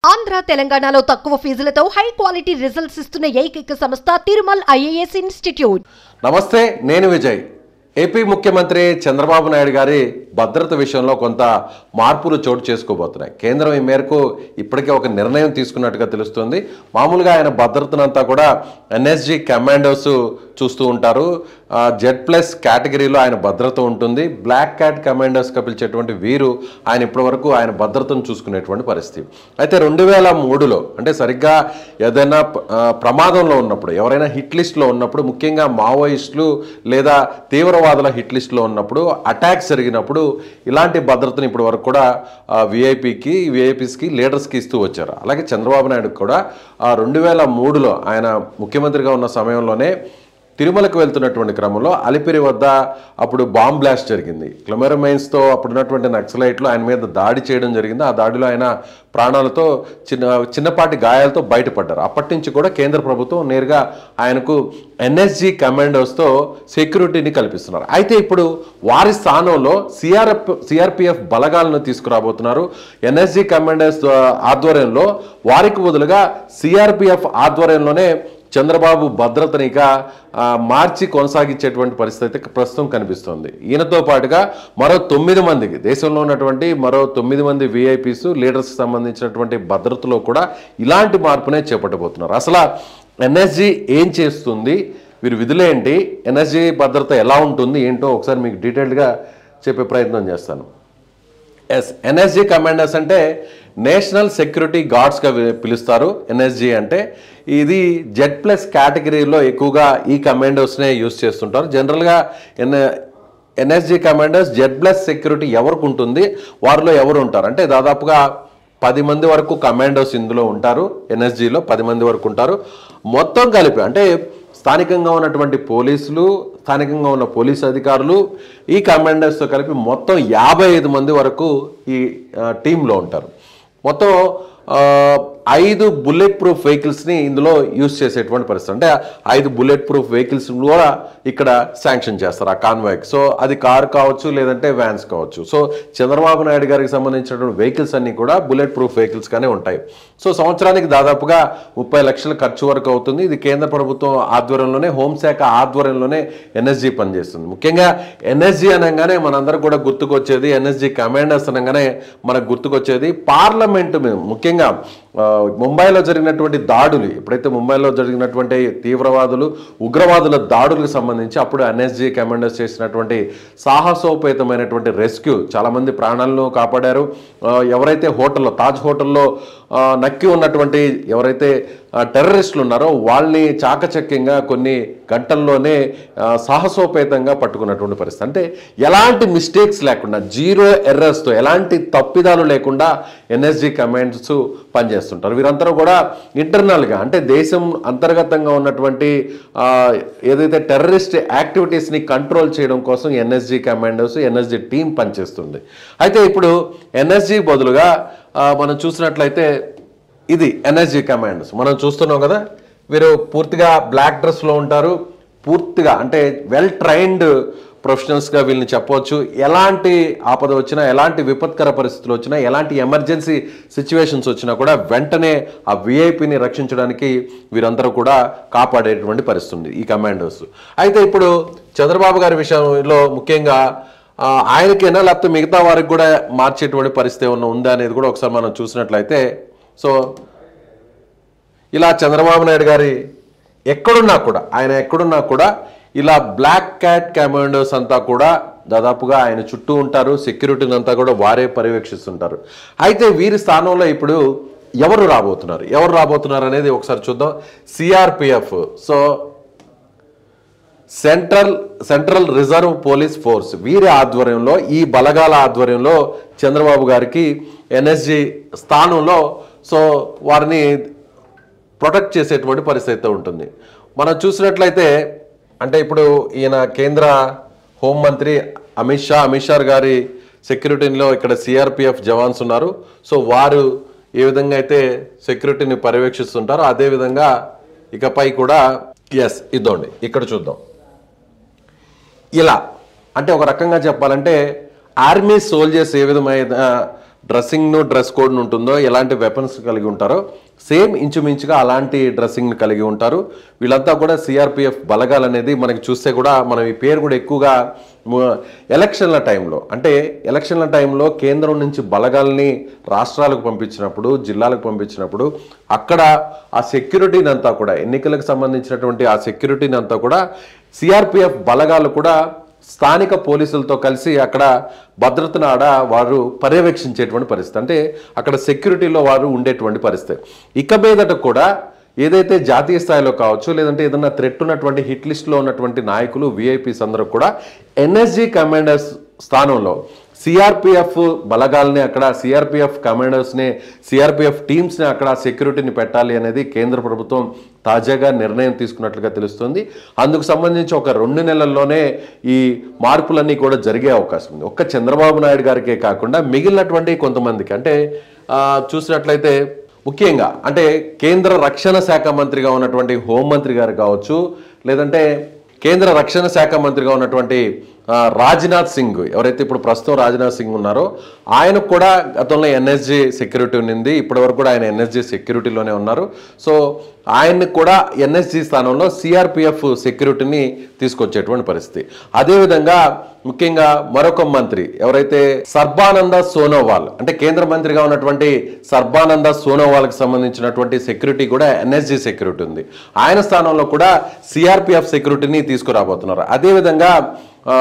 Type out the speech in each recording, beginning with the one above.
ఆంధ్ర తెలంగాణలో తక్కువ ఫీజులతో high quality results ఇస్తున్న ఏకైక సంస్థ తిరుమల్ ఐఏఎస్ ఇన్స్టిట్యూట్ నమస్తే నేను విజయ్ ఏపీ ముఖ్యమంత్రి చంద్రబాబు నాయుడు గారి భద్రత విషయంలో కొంత మార్పులు చోటు చేసుకోబోతున్నాయి కేంద్రం ఈ మేరకు ఇప్పటికే ఒక నిర్ణయం తీసుకున్నట్టుగా తెలుస్తుంది మామూలుగా ఆయన భద్రతనంతా కూడా ఎన్ఎస్జి కమాండోస్ చూస్తూ ఉంటారు జెడ్ ప్లస్ కేటగిరీలో ఆయన భద్రత ఉంటుంది బ్లాక్ క్యాట్ కమాండోస్గా పిలిచేటువంటి వీరు ఆయన ఇప్పటివరకు ఆయన భద్రతను చూసుకునేటువంటి పరిస్థితి అయితే రెండు వేల మూడులో అంటే సరిగ్గా ఏదైనా ఆ, ప్రమాదంలో ఉన్నప్పుడు ఎవరైనా హిట్ లిస్ట్లో ఉన్నప్పుడు ముఖ్యంగా మావోయిస్టులు లేదా తీవ్రవాదుల హిట్ లిస్ట్లో ఉన్నప్పుడు అటాక్స్ జరిగినప్పుడు ఇలాంటి భద్రతను ఇప్పటి వరకు కూడా విఐపికి విఐపీస్కి లీడర్స్కి ఇస్తూ వచ్చారు అలాగే చంద్రబాబు నాయుడు కూడా రెండు వేల మూడులో ఆయన ముఖ్యమంత్రిగా ఉన్న సమయంలోనే తిరుమలకు వెళ్తున్నటువంటి క్రమంలో అలిపిరి వద్ద అప్పుడు బాంబ్ బ్లాస్ట్ జరిగింది క్లమెరమైన్స్తో అప్పుడు ఉన్నటువంటి నక్సలైట్లు ఆయన మీద దాడి చేయడం జరిగింది ఆ దాడిలో ఆయన ప్రాణాలతో చిన్న చిన్నపాటి గాయాలతో బయటపడ్డారు అప్పటి నుంచి కూడా కేంద్ర ప్రభుత్వం నేరుగా ఆయనకు ఎన్ఎస్జి కమాండోస్తో సెక్యూరిటీని కల్పిస్తున్నారు అయితే ఇప్పుడు వారి స్థానంలో సిఆర్ఎఫ్ సిఆర్పిఎఫ్ బలగాలను తీసుకురాబోతున్నారు ఎన్ఎస్జి కమాండోస్ ఆధ్వర్యంలో వారికి బదులుగా సిఆర్పిఎఫ్ ఆధ్వర్యంలోనే చంద్రబాబు భద్రతని ఇక ఆ, మార్చి కొనసాగించేటువంటి పరిస్థితి అయితే ప్రస్తుతం కనిపిస్తోంది ఈయనతో పాటుగా మరో తొమ్మిది మందికి దేశంలో ఉన్నటువంటి మరో తొమ్మిది మంది విఐపీస్ లీడర్స్ సంబంధించినటువంటి భద్రతలో కూడా ఇలాంటి మార్పునే చేపట్టబోతున్నారు అసలు ఎన్ఎస్జి ఏం చేస్తుంది వీరు విధులేంటి ఎన్ఎస్జి భద్రత ఎలా ఉంటుంది ఏంటో ఒకసారి మీకు డీటెయిల్డ్గా చెప్పే ప్రయత్నం చేస్తాను ఎస్ ఎన్ఎస్జి కమాండర్స్ అంటే నేషనల్ సెక్యూరిటీ గార్డ్స్గా పిలుస్తారు ఎన్ఎస్జి అంటే ఇది జెడ్ ప్లస్ కేటగిరీలో ఎక్కువగా ఈ కమాండోస్నే యూస్ చేస్తుంటారు జనరల్గా N NSG commanders Z plus security ఎవరికి ఉంటుంది వారిలో ఎవరు ఉంటారు అంటే దాదాపుగా పది మంది వరకు కమాండోస్ ఇందులో ఉంటారు ఎన్ఎస్జిలో పది మంది వరకు ఉంటారు మొత్తం కలిపి అంటే స్థానికంగా ఉన్నటువంటి పోలీసులు స్థానికంగా ఉన్న పోలీసు అధికారులు ఈ కమాండర్స్తో కలిపి మొత్తం యాభై ఐదు మంది వరకు ఈ ఆ, టీంలో ఉంటారు మొత్తం ఆ, ఐదు బుల్లెట్ ప్రూఫ్ వెహికల్స్ని ఇందులో యూజ్ చేసేటువంటి పరిస్థితి అంటే ఐదు బుల్లెట్ ప్రూఫ్ వెహికల్స్ కూడా ఇక్కడ శాంక్షన్ చేస్తారు ఆ కాన్వాయ్కి సో అది కార్ కావచ్చు లేదంటే వ్యాన్స్ కావచ్చు సో చంద్రబాబు నాయుడు గారికి సంబంధించినటువంటి వెహికల్స్ అన్నీ కూడా బుల్లెట్ ప్రూఫ్ వెహికల్స్గానే ఉంటాయి సో సంవత్సరానికి దాదాపుగా ముప్పై లక్షల ఖర్చు వరకు అవుతుంది ఇది కేంద్ర ప్రభుత్వం ఆధ్వర్యంలోనే హోంశాఖ ఆధ్వర్యంలోనే ఎన్ఎస్జీ పనిచేస్తుంది ముఖ్యంగా ఎన్ఎస్జీ అనగానే మనందరం కూడా గుర్తుకొచ్చేది ఎన్ఎస్జీ కమాండర్స్ అనగానే మనకు గుర్తుకొచ్చేది పార్లమెంటు మీద ముఖ్యంగా ఆ, ముంబైలో జరిగినటువంటి దాడులు ఎప్పుడైతే ముంబైలో జరిగినటువంటి తీవ్రవాదులు ఉగ్రవాదుల దాడులకు సంబంధించి అప్పుడు ఎన్ఎస్జీ కమాండర్స్ చేసినటువంటి సాహసోపేతమైనటువంటి రెస్క్యూ చాలామంది ప్రాణాలను కాపాడారు ఆ, ఎవరైతే హోటల్లో తాజ్ హోటల్లో ఆ, నక్కి ఉన్నటువంటి ఎవరైతే ఆ, టెర్రరిస్టులు ఉన్నారో వాళ్ళని చాకచక్యంగా కొన్ని గంటల్లోనే ఆ, సాహసోపేతంగా పట్టుకున్నటువంటి పరిస్థితి అంటే ఎలాంటి మిస్టేక్స్ లేకుండా జీరో ఎర్రర్స్తో ఎలాంటి తప్పిదాలు లేకుండా ఎన్ఎస్జి కమాండ్స్ పనిచేస్తుంటారు వీరందరూ కూడా ఇంటర్నల్గా అంటే దేశం అంతర్గతంగా ఉన్నటువంటి ఆ, ఏదైతే టెర్రరిస్ట్ యాక్టివిటీస్ని కంట్రోల్ చేయడం కోసం ఎన్ఎస్జి కమాండోస్ ఎన్ఎస్జి టీం పనిచేస్తుంది అయితే ఇప్పుడు ఎన్ఎస్జి బదులుగా ఆ, మనం చూసినట్లయితే ఇది ఎనర్జీ కమాండ్స్ మనం చూస్తున్నాం కదా వీరు పూర్తిగా బ్లాక్ డ్రెస్లో ఉంటారు పూర్తిగా అంటే వెల్ ట్రైన్డ్ ప్రొఫెషనల్స్గా వీళ్ళని చెప్పవచ్చు ఎలాంటి ఆపద వచ్చినా ఎలాంటి విపత్కర పరిస్థితులు వచ్చినా ఎలాంటి ఎమర్జెన్సీ సిచ్యువేషన్స్ వచ్చినా కూడా వెంటనే ఆ విఐపిని రక్షించడానికి వీరందరూ కూడా కాపాడేటువంటి పరిస్థితి ఉంది ఈ కమాండోస్ అయితే ఇప్పుడు చంద్రబాబు గారి విషయంలో ముఖ్యంగా ఆ, ఆయనకైనా లేకపోతే మిగతా వారికి కూడా మార్చేటువంటి పరిస్థితి ఏమన్నా ఉందా అనేది కూడా ఒకసారి మనం చూసినట్లయితే సో ఇలా చంద్రబాబు నాయుడు గారి ఎక్కడున్నా కూడా ఆయన ఎక్కడున్నా కూడా ఇలా బ్లాక్ క్యాట్ కమాండోస్ అంతా కూడా దాదాపుగా ఆయన చుట్టూ ఉంటారు సెక్యూరిటీని అంతా కూడా వారే పర్యవేక్షిస్తుంటారు అయితే వీరి స్థానంలో ఇప్పుడు ఎవరు రాబోతున్నారు ఎవరు రాబోతున్నారు అనేది ఒకసారి చూద్దాం CRPF so central central reserve police force వీరి ఆధ్వర్యంలో ఈ బలగాల ఆధ్వర్యంలో చంద్రబాబు గారికి ఎన్ఎస్జి స్థానంలో సో వారిని ప్రొటెక్ట్ చేసేటువంటి పరిస్థితి అయితే ఉంటుంది మనం చూసినట్లయితే అంటే ఇప్పుడు ఈయన కేంద్ర హోంమంత్రి అమిత్ షా అమిత్ షా గారి సెక్యూరిటీలో ఇక్కడ సిఆర్పిఎఫ్ జవాన్స్ ఉన్నారు సో వారు ఏ విధంగా అయితే సెక్యూరిటీని పర్యవేక్షిస్తుంటారో అదేవిధంగా ఇకపై కూడా ఎస్ ఇదోండి ఇక్కడ చూద్దాం ఇలా అంటే ఒక రకంగా చెప్పాలంటే ఆర్మీ సోల్జర్స్ ఏ విధమైన డ్రెస్సింగ్ను డ్రెస్ కోడ్ ఉంటుందో ఎలాంటి వెపన్స్ కలిగి ఉంటారో సేమ్ ఇంచుమించుగా అలాంటి డ్రెస్సింగ్ని కలిగి ఉంటారు వీళ్ళంతా కూడా సిఆర్పిఎఫ్ బలగాలు అనేది మనకి చూస్తే కూడా మనం ఈ పేరు కూడా ఎక్కువగా ము- ఎలక్షన్ల టైంలో అంటే ఎలక్షన్ల టైంలో కేంద్రం నుంచి బలగాల్ని రాష్ట్రాలకు పంపించినప్పుడు జిల్లాలకు పంపించినప్పుడు అక్కడ ఆ సెక్యూరిటీని అంతా కూడా ఎన్నికలకు సంబంధించినటువంటి ఆ సెక్యూరిటీని అంతా కూడా సిఆర్పిఎఫ్ బలగాలు కూడా స్థానిక పోలీసులతో కలిసి అక్కడ భద్రతను ఆడ వారు పర్యవేక్షించేటువంటి పరిస్థితి అంటే అక్కడ సెక్యూరిటీలో వారు ఉండేటువంటి పరిస్థితి ఇక మీదట కూడా ఏదైతే జాతీయ స్థాయిలో కావచ్చు లేదంటే ఏదైనా థ్రెట్ ఉన్నటువంటి హిట్ లిస్ట్లో ఉన్నటువంటి నాయకులు విఐపీస్ అందరూ కూడా ఎన్ఎస్జి కమాండర్స్ స్థానంలో సిఆర్పిఎఫ్ బలగాల్ని అక్కడ సిఆర్పిఎఫ్ కమాండర్స్ని సిఆర్పిఎఫ్ టీమ్స్ని అక్కడ సెక్యూరిటీని పెట్టాలి అనేది కేంద్ర ప్రభుత్వం తాజాగా నిర్ణయం తీసుకున్నట్లుగా తెలుస్తుంది అందుకు సంబంధించి ఒక రెండు నెలల్లోనే ఈ మార్పులన్నీ కూడా జరిగే అవకాశం ఉంది ఒక్క చంద్రబాబు నాయుడు గారికే కాకుండా మిగిలినటువంటి కొంతమందికి అంటే ఆ, చూసినట్లయితే ముఖ్యంగా అంటే కేంద్ర రక్షణ శాఖ మంత్రిగా ఉన్నటువంటి హోంమంత్రి గారు కావచ్చు లేదంటే కేంద్ర రక్షణ శాఖ మంత్రిగా ఉన్నటువంటి ఆ, రాజ్నాథ్ సింగ్ ఎవరైతే ఇప్పుడు ప్రస్తుతం రాజ్నాథ్ సింగ్ ఉన్నారో ఆయనకు కూడా గతంలో ఎన్ఎస్జి సెక్యూరిటీ ఉంది ఇప్పటి వరకు కూడా ఆయన ఎన్ఎస్జి సెక్యూరిటీలోనే ఉన్నారు సో ఆయన్ని కూడా ఎన్ఎస్జి స్థానంలో సిఆర్పిఎఫ్ సెక్యూరిటీని తీసుకొచ్చేటువంటి పరిస్థితి అదేవిధంగా ముఖ్యంగా మరొక మంత్రి ఎవరైతే సర్బానంద సోనోవాల్ అంటే కేంద్ర మంత్రిగా ఉన్నటువంటి సర్బానంద సోనోవాల్కి సంబంధించినటువంటి సెక్యూరిటీ కూడా ఎన్ఎస్జి సెక్యూరిటీ ఉంది ఆయన స్థానంలో కూడా సిఆర్పిఎఫ్ సెక్యూరిటీని తీసుకురాబోతున్నారు అదేవిధంగా ఆ,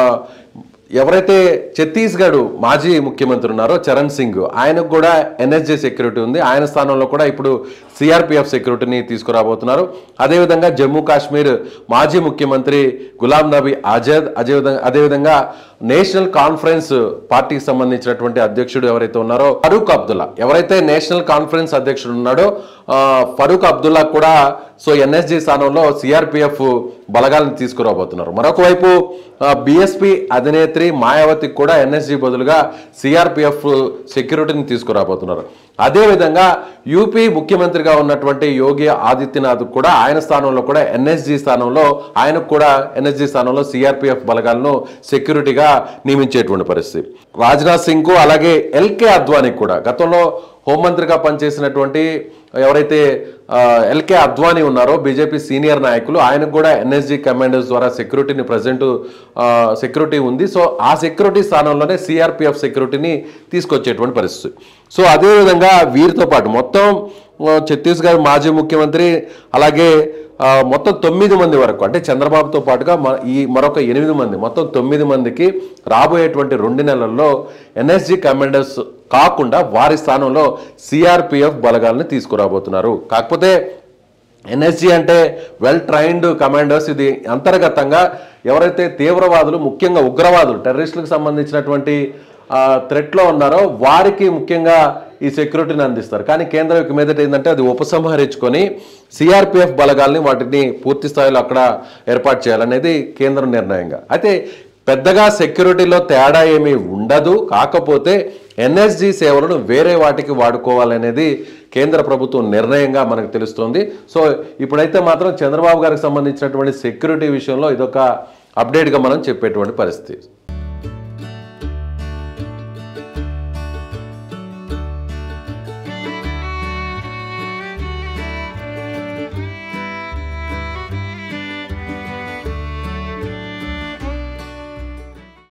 ఎవరైతే ఛత్తీస్గఢ్ మాజీ ముఖ్యమంత్రి ఉన్నారో చరణ్ సింగ్ ఆయనకు కూడా ఎన్ఎస్జే సెక్యూరిటీ ఉంది ఆయన స్థానంలో కూడా ఇప్పుడు సిఆర్పిఎఫ్ సెక్యూరిటీని తీసుకురాబోతున్నారు అదేవిధంగా జమ్మూ కాశ్మీర్ మాజీ ముఖ్యమంత్రి గులాం నబీ ఆజాద్ అదేవిధంగా అదేవిధంగా నేషనల్ కాన్ఫరెన్స్ పార్టీకి సంబంధించినటువంటి అధ్యక్షుడు ఎవరైతే ఉన్నారో ఫరూక్ అబ్దుల్లా ఎవరైతే నేషనల్ కాన్ఫరెన్స్ అధ్యక్షుడు ఉన్నాడో ఆ, ఫరూక్ అబ్దుల్లా కూడా సో ఎన్ఎస్జి స్థానంలో సిఆర్పిఎఫ్ బలగాలను తీసుకురాబోతున్నారు మరొక వైపు బిఎస్పి అధినేత్రి మాయావతికి కూడా ఎన్ఎస్జి బదులుగా సిఆర్పిఎఫ్ సెక్యూరిటీని తీసుకురాబోతున్నారు అదేవిధంగా యూపీ ముఖ్యమంత్రిగా ఉన్నటువంటి యోగి ఆదిత్యనాథ్ కూడా ఆయన స్థానంలో కూడా ఎన్ఎస్జి స్థానంలో ఆయనకు కూడా ఎన్ఎస్జి స్థానంలో సిఆర్పిఎఫ్ బలగాలను సెక్యూరిటీగా నియమించేటువంటి పరిస్థితి రాజ్నాథ్ సింగ్ కు అలాగే ఎల్కే అద్వానీకి కూడా గతంలో హోంమంత్రిగా పనిచేసినటువంటి ఎవరైతే ఆ, ఎల్కే అద్వానీ ఉన్నారో బీజేపీ సీనియర్ నాయకులు ఆయనకు కూడా ఎన్ఎస్జి కమాండర్స్ ద్వారా సెక్యూరిటీని ప్రజెంట్ సెక్యూరిటీ ఉంది సో ఆ సెక్యూరిటీ స్థానంలోనే సిఆర్పిఎఫ్ సెక్యూరిటీని తీసుకొచ్చేటువంటి పరిస్థితి సో అదేవిధంగా వీరితో పాటు మొత్తం ఆ, ఛత్తీస్గఢ్ మాజీ ముఖ్యమంత్రి అలాగే ఆ, మొత్తం తొమ్మిది మంది వరకు అంటే చంద్రబాబుతో పాటుగా మ- ఈ మరొక ఎనిమిది మంది మొత్తం తొమ్మిది మందికి రాబోయేటువంటి రెండు నెలల్లో ఎన్ఎస్జి కమాండర్స్ కాకుండా వారి స్థానంలో సిఆర్పిఎఫ్ బలగాలను తీసుకురాబోతున్నారు కాకపోతే ఎన్ఎస్జి అంటే వెల్ ట్రైన్డ్ కమాండర్స్ ఇది అంతర్గతంగా ఎవరైతే తీవ్రవాదులు ముఖ్యంగా ఉగ్రవాదులు టెర్రరిస్టులకు సంబంధించినటువంటి థ్రెట్లో ఉన్నారో వారికి ముఖ్యంగా ఈ సెక్యూరిటీని అందిస్తారు కానీ కేంద్రం ఇక మీదట ఏంటంటే అది ఉపసంహరించుకొని సిఆర్పిఎఫ్ బలగాల్ని వాటిని పూర్తి స్థాయిలో అక్కడ ఏర్పాటు చేయాలనేది కేంద్రం నిర్ణయంగా అయితే పెద్దగా సెక్యూరిటీలో తేడా ఏమీ ఉండదు కాకపోతే ఎన్ఎస్జి సేవలను వేరే వాటికి వాడుకోవాలనేది కేంద్ర ప్రభుత్వం నిర్ణయంగా మనకు తెలుస్తుంది సో ఇప్పుడైతే మాత్రం చంద్రబాబు గారికి సంబంధించినటువంటి సెక్యూరిటీ విషయంలో ఇదొక అప్డేట్గా మనం చెప్పేటువంటి పరిస్థితి